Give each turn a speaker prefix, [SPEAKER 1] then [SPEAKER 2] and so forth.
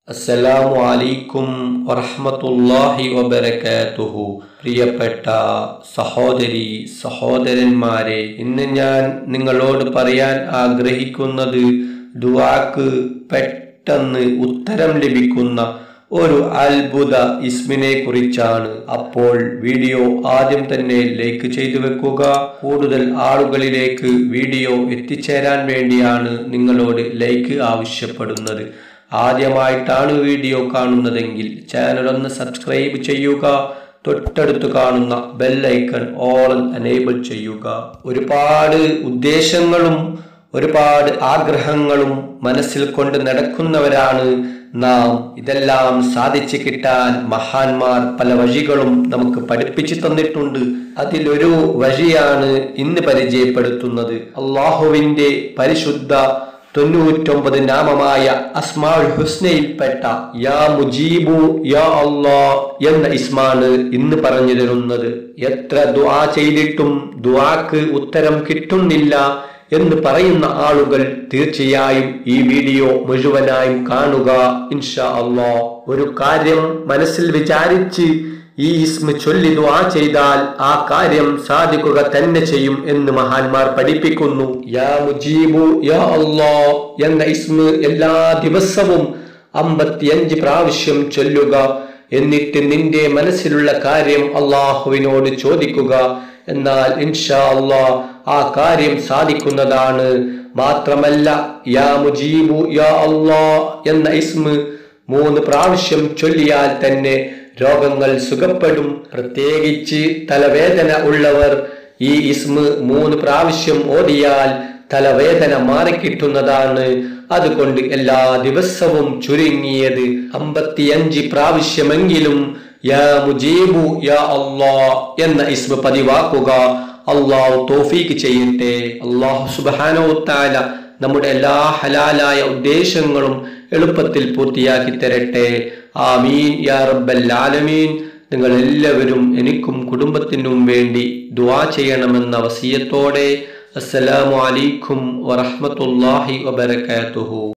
[SPEAKER 1] അസ്സലാമു അലൈക്കും വറഹ്മത്തുള്ളാഹി വബറകാതുഹു പ്രിയപ്പെട്ട സഹോദരി സഹോദരന്മാരെ ഇന്ന് ഞാൻ നിങ്ങളോട് പറയാൻ ആഗ്രഹിക്കുന്നത് ദുആക്ക് പെട്ടെന്ന് ഉത്തരം ലഭിക്കുന്ന ഒരു അത്ഭുത ഇസ്മിനെ കുറിച്ചാണ് അപ്പോൾ വീഡിയോ ആദ്യം തന്നെ ലൈക്ക് ചെയ്തു വെക്കുക കൂടുതൽ ആളുകളിലേക്ക് വീഡിയോ എത്തിച്ചേരാൻ വേണ്ടിയാണ് നിങ്ങളോട് ലൈക്ക് ആവശ്യപ്പെടുന്നത് ആദ്യമായിട്ടാണ് വീഡിയോ കാണുന്നതെങ്കിൽ ചാനൽ ഒന്ന് സബ്സ്ക്രൈബ് ചെയ്യുക തൊട്ടടുത്ത് കാണുന്ന ബെല്ലൈക്കൺ ഓൾ എനേബിൾ ചെയ്യുക ഒരുപാട് ഉദ്ദേശങ്ങളും ഒരുപാട് ആഗ്രഹങ്ങളും മനസ്സിൽ കൊണ്ട് നടക്കുന്നവരാണ് നാം ഇതെല്ലാം സാധിച്ചു കിട്ടാൻ മഹാന്മാർ പല വഴികളും നമുക്ക് പഠിപ്പിച്ചു തന്നിട്ടുണ്ട് അതിലൊരു വഴിയാണ് ഇന്ന് പരിചയപ്പെടുത്തുന്നത് അള്ളാഹുവിന്റെ പരിശുദ്ധ തൊണ്ണൂറ്റൊമ്പത് നാമമായ അസ്മാൾ ഹുസ്നയിൽപ്പെട്ട യാ മുജീബു യാ അള്ളാ എന്ന ഇസ്മാണ് ഇന്ന് പറഞ്ഞു തരുന്നത് എത്ര ദുആ ചെയ്തിട്ടും ദുആക്ക് ഉത്തരം കിട്ടുന്നില്ല എന്ന് പറയുന്ന ആളുകൾ തീർച്ചയായും ഈ വീഡിയോ മുഴുവനായും കാണുക ഇൻഷാ അള്ളാ ഒരു കാര്യം മനസ്സിൽ വിചാരിച്ച് ഈ ഇസ്മ ചൊല്ലി ദുആ ചെയ്താൽ ആ കാര്യം സാധിക്കുക തന്നെ ചെയ്യും എന്ന് മഹാന്മാർ പഠിപ്പിക്കുന്നു യാ മുജീബു യാ അല്ലാ എന്ന ഇസ്മ എല്ലാ ദിവസവും അമ്പത്തിയഞ്ച് പ്രാവശ്യം ചൊല്ലുക എന്നിട്ട് നിന്റെ മനസ്സിലുള്ള കാര്യം അള്ളാഹുവിനോട് ചോദിക്കുക എന്നാൽ ഇൻഷാ അള്ളാ ആ കാര്യം സാധിക്കുന്നതാണ് മാത്രമല്ല യാ മുജീബു യാ അള്ളാ എന്ന ഇസ്മ മൂന്ന് പ്രാവശ്യം ചൊല്ലിയാൽ തന്നെ രോഗങ്ങൾ സുഖപ്പെടും പ്രത്യേകിച്ച് തലവേദന ഉള്ളവർ ഈ ഇസ്മ മൂന്ന് പ്രാവശ്യം ഓതിയാൽ തലവേദന മാറിക്കിട്ടുന്നതാണ് അതുകൊണ്ട് എല്ലാ ദിവസവും ചുരുങ്ങിയത് അമ്പത്തിയഞ്ച് പ്രാവശ്യമെങ്കിലും യാ മുജീബു യാ അള്ളാ എന്ന ഇസ്മ പതിവാക്കുക അള്ളാഹു തോഫീക്ക് ചെയ്യട്ടെ അള്ളാഹു സുബാനോ താല നമ്മുടെ എല്ലാ ഹലാലായ ഉദ്ദേശങ്ങളും എളുപ്പത്തിൽ പൂർത്തിയാക്കി തരട്ടെ ആമീൻ യാ റബ്ബൽ ആലമീൻ നിങ്ങൾ എല്ലാവരും എനിക്കും കുടുംബത്തിനും വേണ്ടി ദുആ ചെയ്യണമെന്ന വസിയത്തോടെ അസ്സലാമു അലൈക്കും വറഹ്മത്തുള്ളാഹി വബറകാതുഹു